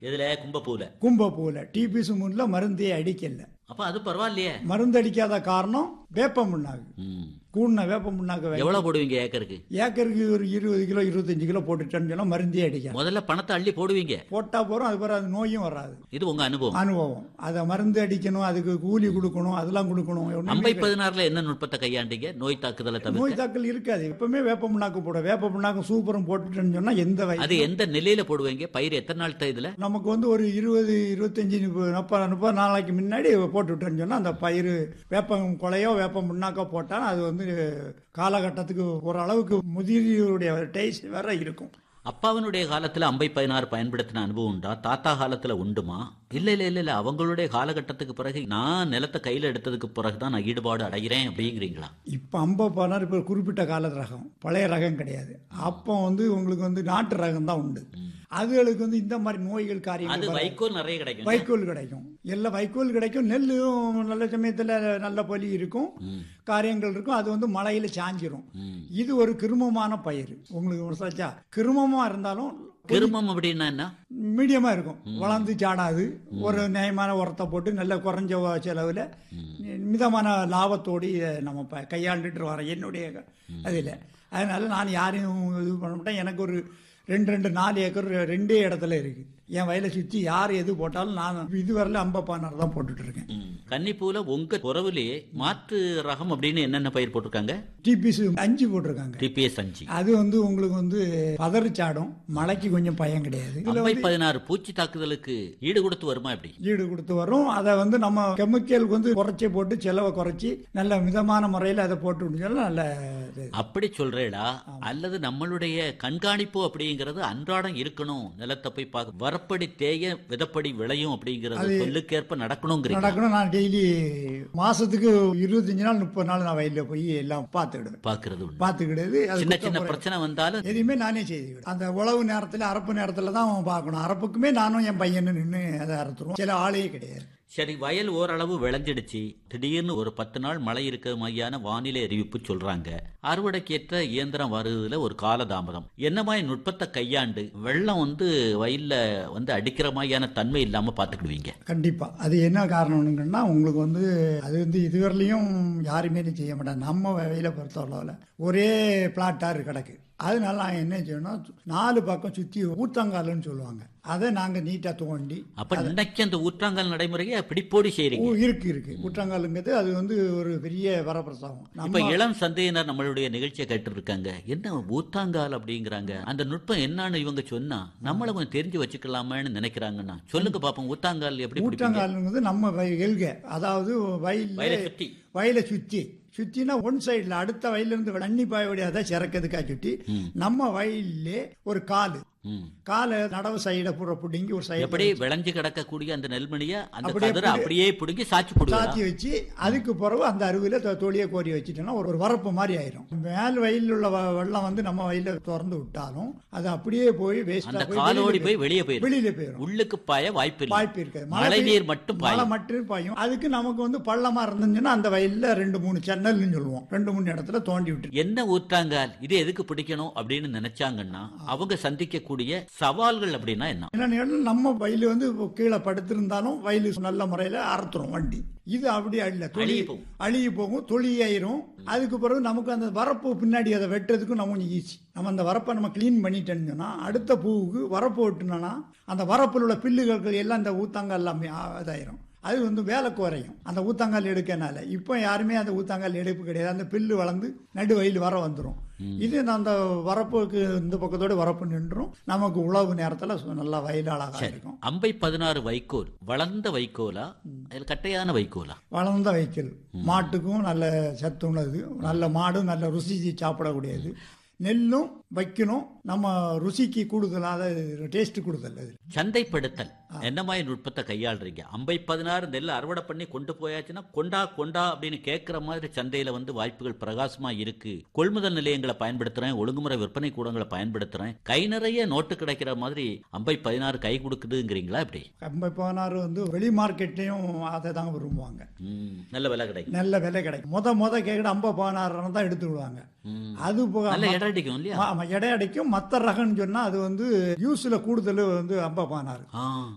இதுல கும்பப்பூல கும்பப்பூவில் டிபி சுமுன்ல மருந்தே அடிக்கல அப்ப அது பரவாயில்லையே மருந்து அடிக்காத காரணம் வேப்ப முன்னாக்கு ம். கூடின வேப்ப முன்னாக்கு வை- எவ்வளவு போடுவீங்க ஏக்கருக்கு ஏக்கருக்கு ஒரு இருபது கிலோ இருபத்தஞ்சு கிலோ போட்டுட்டேன்னு சொன்னா மருந்தே அடிக்காது முதல்ல பணத்தை அள்ளி போடுவீங்க போட்டா போறோம் அது பிறகு அது நோயும் வராது இது உங்க அனுபவம் அனுபவம் அதை மருந்து அடிக்கணும் அதுக்கு கூலி கொடுக்கணும் அதெல்லாம் கொடுக்கணும் ஒண்ணுமே அம்பை பதினாறுல என்ன நுட்பத்தை கையாண்டீங்க நோய் தாக்குதலை தவிர்க்க நோய் தாக்கல் இருக்காது எப்பவுமே வேப்ப முன்னாக்கு போட வேப்ப முன்னாக்கு சூப்பரும் போட்டுட்டேன்னு சொன்னா எந்த வயசு அது எந்த நிலையில போடுவீங்க பயிர் எத்தனை நாள் இதுல நமக்கு வந்து ஒரு இருபது இருபத்தஞ்சி முப்பது முப்பது முப்பது நாளைக்கு முன்னாடி போட்டு விட்டேன்னு சொன்னா அந்த பயிர் வேப்பம் கொலையோ வேப்பம் முன்னாக்கோ போட்டால் அது வந்து காலகட்டத்துக்கு ஓரளவுக்கு முதிரியுடைய டேஸ்ட் வேற இருக்கும் அப்பாவனுடைய காலத்துல அம்பை பதினாறு பயன்படுத்தின அனுபவம் உண்டா தாத்தா காலத்துல உண்டுமா இல்ல இல்ல இல்ல இல்ல அவங்களுடைய காலகட்டத்துக்கு பிறகு நான் நிலத்தை கையில எடுத்ததுக்கு பிறகுதான் நான் ஈடுபாடு அடைகிறேன் அப்படிங்கிறீங்களா இப்போ அம்ப பானார் இப்போ குறிப்பிட்ட கால ரகம் பழைய ரகம் கிடையாது அப்போ வந்து உங்களுக்கு வந்து நாட்டு ரகம் தான் உண்டு அதுகளுக்கு வந்து இந்த மாதிரி நோய்கள் அது காரியங்கள் வராது. வைக்கோல் நிறைய கிடைக்கும் வைக்கோல் கிடைக்கும் எல்லாம் வைக்கோல் கிடைக்கும் நெல்லும் நல்ல சமயத்தில் நல்ல பொலி இருக்கும் காரியங்கள் இருக்கும் அது வந்து மழையில சாஞ்சிரும் இது ஒரு கிருமமான பயிர் உங்களுக்கு ஒரு சச்சா கிருமமா இருந்தாலும் கிருமம் அப்படின்னா என்ன மீடியமா இருக்கும் வளர்ந்து சாடாது ஒரு நியாயமான உரத்தை போட்டு நல்ல குறைஞ்ச செலவில் மிதமான லாபத்தோடு இதை நம்ம ப- கையாண்டுட்டு வரேன் என்னுடைய அதில் அதனால நான் யாரையும் இது பண்ண மாட்டேன் எனக்கு ஒரு ரெண்டு ரெண்டு நாலு ஏக்கர் ரெண்டே இடத்துல இருக்கு என் வயலை சுற்றி யார் எது போட்டாலும் நான் இதுவரையில அம்பப்பானார் தான் போட்டுட்டு இருக்கேன் ம். கன்னிப்பூல உங்க உறவுலயே மாற்று ரகம் அப்படின்னு என்னென்ன பயிர் போட்டிருக்காங்க டிபிசி அஞ்சு போட்டிருக்காங்க டிபிஎஸ் அஞ்சு அது வந்து உங்களுக்கு வந்து பதறிச்சாடும் மழைக்கு கொஞ்சம் பயம் கிடையாது இதுல அம்பை பதினாறு பூச்சி தாக்குதலுக்கு ஈடு கொடுத்து வருமா எப்படி ஈடு கொடுத்து வரும் அதை வந்து நம்ம கெமிக்கலுக்கு வந்து குறைச்சி போட்டு செலவை குறைச்சி நல்ல மிதமான முறையில் அதை போட்டு விட்டுச்சோம்னா நல்ல இது. அப்படி சொல்றேடா அல்லது நம்மளுடைய கண்காணிப்பு அப்படிங்கிறது அன்றாடம் இருக்கணும் நிலத்தை போய் பார்க்க வரப்படி தேய விதப்படி விளையும் அப்படிங்கிறது சொல்லுக்கேற்ப நடக்கணுங்கிறீங்க நடக்கணும் நான் டெய்லி மாசத்துக்கு இருபத்தஞ்சு நாள் முப்பது நாள் நான் வயலில் போய் எல்லாம் பார்த்துக்கிடுவேன் பாக்குறது உண்டு பார்த்துக்கிடுது அது சின்ன குத்த சின்ன முறை. பிரச்சனை வந்தாலும் எதையுமே நானே செய்துக்கிடுவேன் அந்த உழவு நேரத்தில் அறுப்பு நேரத்தில் தான் பார்க்கணும் அறுப்புக்குமே நானும் என் பையனு நின்று அதை அறுத்துருவோம் சில ஆளே கிடையாது சரி வயல் ஓரளவு விளைஞ்சிடுச்சு திடீர்னு ஒரு பத்து நாள் மழை இருக்க மாதிரியான வானிலை அறிவிப்பு சொல்றாங்க அறுவடைக்கேற்ற இயந்திரம் வருவதுல ஒரு காலதாமதம் என்ன மாதிரி நுட்பத்தை கையாண்டு வெள்ளம் வந்து வயல்ல வந்து அடிக்கிற மாதிரியான தன்மை இல்லாம பாத்துக்கிடுவீங்க கண்டிப்பா அது என்ன காரணம்னுங்கன்னா உங்களுக்கு வந்து அது வந்து இதுவரையிலையும் யாருமே இது செய்ய மாட்டாங்க நம்ம வயலை பொறுத்தளவில் ஒரே பிளாட்டார் கிடக்கு அதனால நான் என்ன செய்யணும் நாலு பக்கம் சுற்றி ஊத்தங்கால்னு சொல்லுவாங்க அதை நாங்கள் நீட்டாக தோண்டி அப்ப இன்னைக்கு அந்த ஊற்றாங்கல் நடைமுறையை பிடிப்போடி செய்றீங்க ஊ, இருக்கு இருக்கு ஊற்றங்காலுங்கிறது அது வந்து ஒரு பெரிய வரப்பிரசாதம் இப்ப நம்ம இளம் சந்தையினர் நம்மளுடைய நிகழ்ச்சியை கேட்டு இருக்காங்க என்ன ஊத்தாங்கால் அப்படிங்கிறாங்க அந்த நுட்பம் என்னன்னு இவங்க சொன்னா நம்மள கொஞ்சம் தெரிஞ்சு வச்சுக்கலாமேன்னு நினைக்கிறாங்கன்னா சொல்லுங்க பாப்போம் ஊத்தாங்கால் எப்படி பிடிப்பீங்க ஊற்றங்காலுங்கிறது நம்ம வய- எல்க அதாவது வயலை வயலில் சுத்தி வயலை சுற்றி சுற்றினா ஒன் சைடில் அடுத்த வயலிருந்து தண்ணி பாய முடியாத சிறக்கிறதுக்காக சுற்றி நம்ம வயல்லே ஒரு காலு ம். காலை நடவு சைடை பூரா பிடுங்கி ஒரு சைடு எப்படி விளைஞ்சு கிடக்கக்கூடிய அந்த நெல்மணிய அந்த அப்படியே கதிரை அப்படியே பிடுங்கி சாச்சி போடுவாங்க சாத்தி வச்சு அதுக்கு பிறகு அந்த அருவில தொ- தொலியை கோரி வச்சுட்டோம்னா ஒரு ஒரு வரப்பு மாதிரி ஆயிரும் மேல் வயலில் உள்ள வ- வெள்ளம் வந்து நம்ம வயல்ல திறந்து விட்டாலும் அது அப்படியே போய் அந்த வேஸ்டா காலோடி போய் வெளியே போயிடும் வெளியில போயிடும் உள்ளுக்கு பாய வாய்ப்பு இல்லை வாய்ப்பு இருக்காது மழை பெய்ய- நீர் மட்டும் மழை பாயும் மட்டும் பாயும் அதுக்கு நமக்கு வந்து பள்ளமா இருந்துச்சுன்னா அந்த வயல்ல ரெண்டு மூணு சென்னல்னு சொல்லுவோம் ரெண்டு மூணு இடத்துல தோண்டி விட்டு என்ன ஊத்தாங்கால் இது எதுக்கு பிடிக்கணும் அப்படின்னு நினைச்சாங்கன்னா அவங்க சந்திக்கக்கூடிய சவால்கள் அப்படின்னா என்ன என்னன்னு நம்ம வயல் வந்து இப்போ கீழே படுத்திருந்தாலும் வயல் நல்ல முறையில அறுத்துரும் வண்டி இது அப்படி அல்ல தொழி அழுகி போகும். அழுகி போகும் தொழியாயிரும் அதுக்கு பிறகு நமக்கு அந்த வரப்பு பின்னாடி அதை வெட்டுறதுக்கும் நம்ம கொஞ்சம் ஈஸி நம்ம அந்த வரப்பை நம்ம க்ளீன் பண்ணிட்டேன்னு சொன்னா அடுத்த பூவுக்கு வரப்பு வெட்டினோன்னா அந்த வரப்பில் உள்ள பில்லுகள் எல்லாம் அந்த ஊத்தாங்க எல்லாமே ஆ- இதாயிரும் அது வந்து வேலை குறையும் அந்த ஊத்தாங்கால் எடுக்கனால இப்போ யாருமே அந்த ஊத்தாங்கால் எடுப்பு கிடையாது அந்த பில்லு வளர்ந்து நடு வயல் வர வந்துடும் இது அந்த வரப்புக்கு இந்த பக்கத்தோட வரப்பு நின்றும் நமக்கு உழவு நேரத்துல சு- நல்லா வயல் அழகா இருக்கும் அம்பை பதினாறு வைக்கோல் வளர்ந்த வைக்கோலா இல்ல கட்டையான வைக்கோலா வளர்ந்த வைக்கல் மாட்டுக்கும் நல்ல சத்து உள்ளது நல்ல மாடும் நல்ல ருசி சாப்பிடக்கூடியது நெல்லும் வைக்கணும் நம்ம ருசிக்கு கூடுதலாக டேஸ்ட் கூடுதல் அது சந்தைப்படுத்தல் என்ன மாதிரி நுட்பத்தை கையாளுறீங்க அம்பை பதினாறு நெல் அறுவடை பண்ணி கொண்டு போயாச்சுன்னா கொண்டா கொண்டா அப்படின்னு கேட்கிற மாதிரி சந்தையில வந்து வாய்ப்புகள் பிரகாசமா இருக்கு கொள்முதல் நிலையங்களை பயன்படுத்துறேன் ஒழுங்குமுறை விற்பனை கூடங்களை பயன்படுத்துறேன் கை நிறைய நோட்டு கிடைக்கிற மாதிரி அம்பை பதினாறு கை கொடுக்குதுங்கிறீங்களா இப்படி கம்பை பதினாறு வந்து வெளி மார்க்கெட்லேயும் அதை தான் விரும்புவாங்க ம், நல்ல விலை கிடைக்கும் நல்ல விலை கிடைக்கும் முத முத கேட்குற ஐம்பது பதினாறு தான் எடுத்து விடுவாங்க ம். அது போக நல்ல இடம் அடிக்கும் இல்லையா ஆமா எடை அடைக்கும் மற்ற ரகம்னு சொன்னா அது வந்து யூஸ்ல கூடுதல் வந்து ஐம்பது பதினாறு ஆ